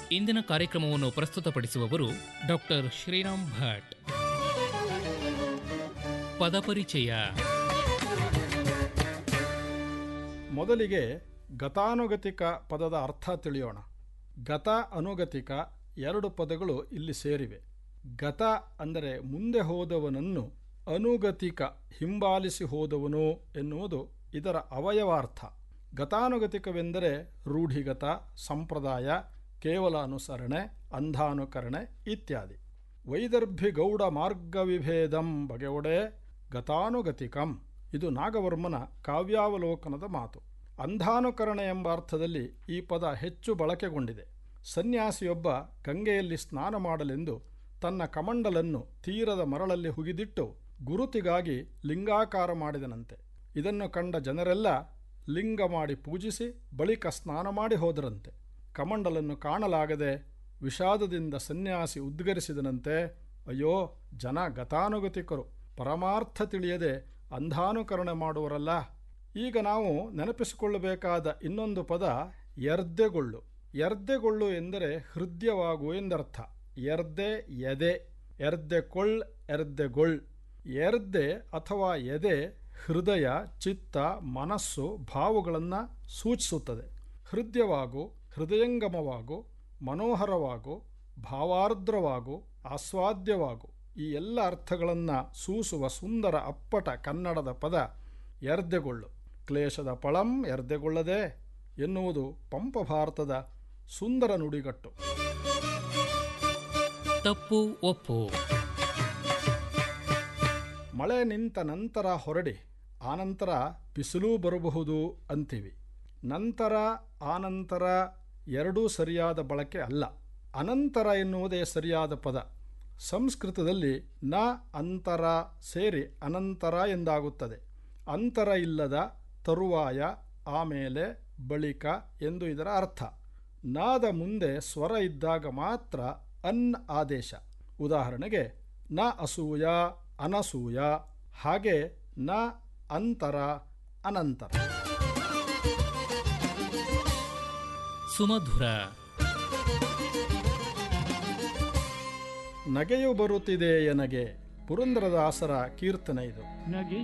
ಇಂದಿನ ಕಾರ್ಯಕ್ರಮವನ್ನು ಪ್ರಸ್ತುತಪಡಿಸುವವರು ಡಾಕ್ಟರ್ ಶ್ರೀರಾಮ್ ಭಟ್ ಪದಪರಿಚಯ ಮೊದಲಿಗೆ ಗತಾನುಗತಿಕ ಪದದ ಅರ್ಥ ತಿಳಿಯೋಣ ಗತ ಅನುಗತಿಕ ಎರಡು ಪದಗಳು ಇಲ್ಲಿ ಸೇರಿವೆ ಗತ ಅಂದರೆ ಮುಂದೆ ಹೋದವನನ್ನು ಅನುಗತಿಕ ಹಿಂಬಾಲಿಸಿ ಹೋದವನು ಎನ್ನುವುದು ಇದರ ಅವಯವಾರ್ಥ ಗತಾನುಗತಿಕವೆಂದರೆ ರೂಢಿಗತ ಸಂಪ್ರದಾಯ ಕೇವಲ ಅನುಸರಣೆ ಅಂಧಾನುಕರಣೆ ಇತ್ಯಾದಿ ವೈದರ್ಭಿ ಗೌಡ ಮಾರ್ಗವಿಭೇದಂ ಬಗೆಯೊಡೆ ಗತಾನುಗತಿಕಂ ಇದು ನಾಗವರ್ಮನ ಕಾವ್ಯಾವಲೋಕನದ ಮಾತು ಅಂಧಾನುಕರಣೆ ಎಂಬ ಅರ್ಥದಲ್ಲಿ ಈ ಪದ ಹೆಚ್ಚು ಬಳಕೆಗೊಂಡಿದೆ ಸನ್ಯಾಸಿಯೊಬ್ಬ ಗಂಗೆಯಲ್ಲಿ ಸ್ನಾನ ಮಾಡಲೆಂದು ತನ್ನ ಕಮಂಡಲನ್ನು ತೀರದ ಮರಳಲ್ಲಿ ಹುಗಿದಿಟ್ಟು ಗುರುತಿಗಾಗಿ ಲಿಂಗಾಕಾರ ಮಾಡಿದನಂತೆ ಇದನ್ನು ಕಂಡ ಜನರೆಲ್ಲ ಲಿಂಗ ಮಾಡಿ ಪೂಜಿಸಿ ಬಳಿಕ ಸ್ನಾನ ಮಾಡಿ ಹೋದರಂತೆ ಕಮಂಡಲನ್ನು ಕಾಣಲಾಗದೆ ವಿಷಾದದಿಂದ ಸನ್ಯಾಸಿ ಉದ್ಗರಿಸಿದನಂತೆ ಅಯ್ಯೋ ಜನ ಗತಾನುಗತಿಕರು ಪರಮಾರ್ಥ ತಿಳಿಯದೆ ಅಂಧಾನುಕರಣೆ ಮಾಡುವರಲ್ಲ ಈಗ ನಾವು ನೆನಪಿಸಿಕೊಳ್ಳಬೇಕಾದ ಇನ್ನೊಂದು ಪದ ಎರ್ದೆಗೊಳ್ಳು ಎರ್ದೆಗೊಳ್ಳು ಎಂದರೆ ಹೃದಯವಾಗು ಎಂದರ್ಥ ಎರ್ದೆ ಎದೆ ಎರ್ದೆಕೊಳ್ಳ್ ಎರ್ದೆಗೊಳ್ ಎರ್ದೆ ಅಥವಾ ಎದೆ ಹೃದಯ ಚಿತ್ತ ಮನಸ್ಸು ಭಾವಗಳನ್ನು ಸೂಚಿಸುತ್ತದೆ ಹೃದಯವಾಗು ಹೃದಯಂಗಮವಾಗು ಮನೋಹರವಾಗು ಭಾವಾರ್ದ್ರವಾಗು ಆಸ್ವಾದ್ಯವಾಗು ಈ ಎಲ್ಲ ಅರ್ಥಗಳನ್ನು ಸೂಸುವ ಸುಂದರ ಅಪ್ಪಟ ಕನ್ನಡದ ಪದ ಎರ್ದೆಗೊಳ್ಳು ಕ್ಲೇಶದ ಪಳಂ ಎರ್ದೆಗೊಳ್ಳದೆ ಎನ್ನುವುದು ಪಂಪ ಭಾರತದ ಸುಂದರ ನುಡಿಗಟ್ಟು ತಪ್ಪು ಒಪ್ಪು ಮಳೆ ನಿಂತ ನಂತರ ಹೊರಡಿ ಆನಂತರ ಬಿಸಿಲು ಬರಬಹುದು ಅಂತೀವಿ ನಂತರ ಆನಂತರ ಎರಡೂ ಸರಿಯಾದ ಬಳಕೆ ಅಲ್ಲ ಅನಂತರ ಎನ್ನುವುದೇ ಸರಿಯಾದ ಪದ ಸಂಸ್ಕೃತದಲ್ಲಿ ನ ಅಂತರ ಸೇರಿ ಅನಂತರ ಎಂದಾಗುತ್ತದೆ ಅಂತರ ಇಲ್ಲದ ತರುವಾಯ ಆಮೇಲೆ ಬಳಿಕ ಎಂದು ಇದರ ಅರ್ಥ ನಾದ ಮುಂದೆ ಸ್ವರ ಇದ್ದಾಗ ಮಾತ್ರ ಅನ್ ಆದೇಶ ಉದಾಹರಣೆಗೆ ನ ಅಸೂಯ ಅನಸೂಯ ಹಾಗೆ ನ ಅಂತರ ಅನಂತರ ಸುಮಧುರ ನಗೆಯು ಬರುತ್ತಿದೆ ಎನಗೆ ಪುರಂದರದಾಸರ ಕೀರ್ತನೆ ಇದು ನಗೆ